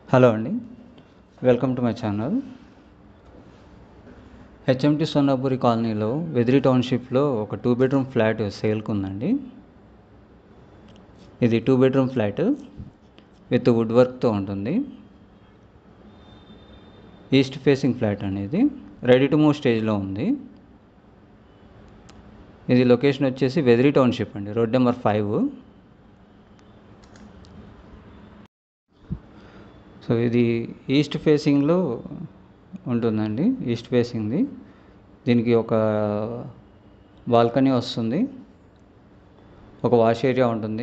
hello అండి welcome to my channel HMT Sonapuri కాలనీలో వెదిరి టౌన్షిప్లో ఒక టూ బెడ్రూమ్ ఫ్లాట్ సేల్కి ఉందండి ఇది two bedroom flat with wood వర్క్తో ఉంటుంది ఈస్ట్ ఫేసింగ్ ఫ్లాట్ అనేది రెడీ టు మూవ్ స్టేజ్లో ఉంది ఇది లొకేషన్ వచ్చేసి వెదిరి టౌన్షిప్ అండి రోడ్ నెంబర్ ఫైవ్ సో ఇది ఈస్ట్ ఫేసింగ్లో ఉంటుందండి ఈస్ట్ ఫేసింగ్ది దీనికి ఒక బాల్కనీ వస్తుంది ఒక వాష్ ఏరియా ఉంటుంది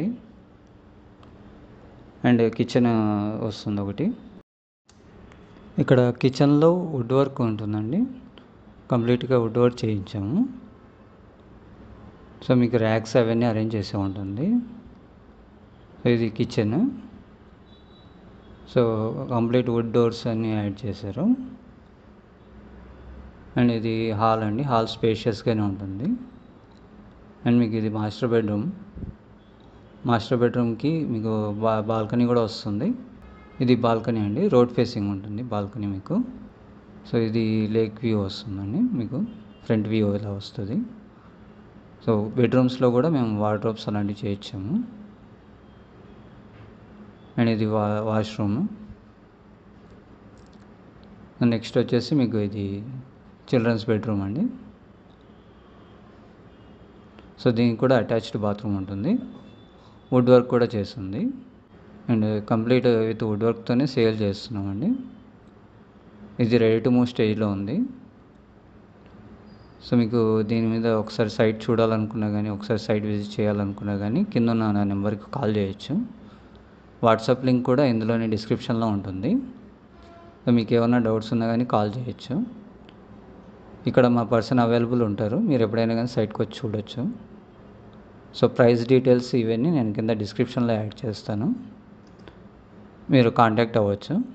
అండ్ కిచెన్ వస్తుంది ఒకటి ఇక్కడ కిచెన్లో వుడ్ వర్క్ ఉంటుందండి కంప్లీట్గా వుడ్ వర్క్ చేయించాము సో మీకు ర్యాక్స్ అవన్నీ అరేంజ్ చేసే ఉంటుంది సో ఇది kitchen so complete would doors అన్నీ యాడ్ చేశారు అండ్ ఇది హాల్ అండి హాల్ స్పేషియస్గానే ఉంటుంది అండ్ మీకు ఇది మాస్టర్ బెడ్రూమ్ మాస్టర్ బెడ్రూమ్కి మీకు బా బాల్కనీ కూడా వస్తుంది ఇది బాల్కనీ అండి రోడ్ ఫేసింగ్ ఉంటుంది బాల్కనీ మీకు సో ఇది లేక్ వ్యూ వస్తుందండి మీకు ఫ్రంట్ వ్యూ ఇలా వస్తుంది సో బెడ్రూమ్స్లో కూడా మేము వార్డ్రోబ్స్ అలాంటివి చేయించాము అండ్ ఇది వా వాష్రూమ్ నెక్స్ట్ వచ్చేసి మీకు ఇది చిల్డ్రన్స్ బెడ్రూమ్ అండి సో దీనికి కూడా అటాచ్డ్ బాత్రూమ్ ఉంటుంది వుడ్ వర్క్ కూడా చేస్తుంది అండ్ కంప్లీట్ విత్ వుడ్ వర్క్తోనే సేల్ చేస్తున్నామండి ఇది రెడీ టు మూవ్ స్టేజ్లో ఉంది సో మీకు దీని మీద ఒకసారి సైట్ చూడాలనుకున్నా కానీ ఒకసారి సైట్ విజిట్ చేయాలనుకున్నా కానీ కింద ఉన్న నా నెంబర్కి కాల్ చేయొచ్చు వాట్సాప్ లింక్ కూడా ఇందులోనే డిస్క్రిప్షన్లో ఉంటుంది సో మీకు ఏమైనా డౌట్స్ ఉన్నా కానీ కాల్ చేయొచ్చు ఇక్కడ మా పర్సన్ అవైలబుల్ ఉంటారు మీరు ఎప్పుడైనా కానీ సైట్కి వచ్చి చూడొచ్చు సో ప్రైస్ డీటెయిల్స్ ఇవన్నీ నేను కింద డిస్క్రిప్షన్లో యాడ్ చేస్తాను మీరు కాంటాక్ట్ అవ్వచ్చు